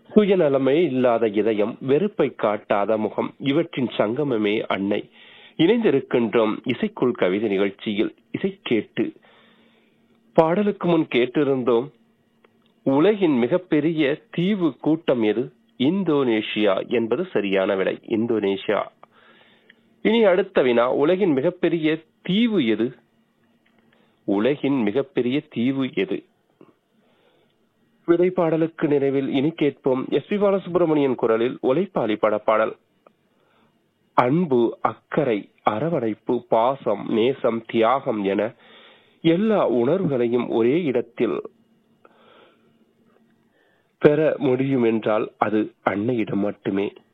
சுயநலமே இல்லாத இதயம் வெறுப்பை காட்டாத முகம் இவற்றின் சங்கமமே அன்னை இணைந்திருக்கின்றோம் இசைக்குள் கவிதை நிகழ்ச்சியில் இசை கேட்டு பாடலுக்கு முன் கேட்டிருந்தோம் உலகின் மிகப்பெரிய தீவு கூட்டம் எது இந்தோனேஷியா என்பது சரியான விடை இந்தோனேஷியா இனி அடுத்த வினா உலகின் மிகப்பெரிய தீவு எது உலகின் மிகப்பெரிய தீவு எது விடை பாடலுக்கு நினைவில் இனி கேட்போம் எஸ் பி பாலசுப்ரமணியன் குரலில் ஒலைப்பாளி படப்பாடல் அன்பு அக்கறை அரவணைப்பு பாசம் நேசம் தியாகம் என எல்லா உணர்வுகளையும் ஒரே இடத்தில் பெற முடியும் என்றால் அது அன்னையிடம் மட்டுமே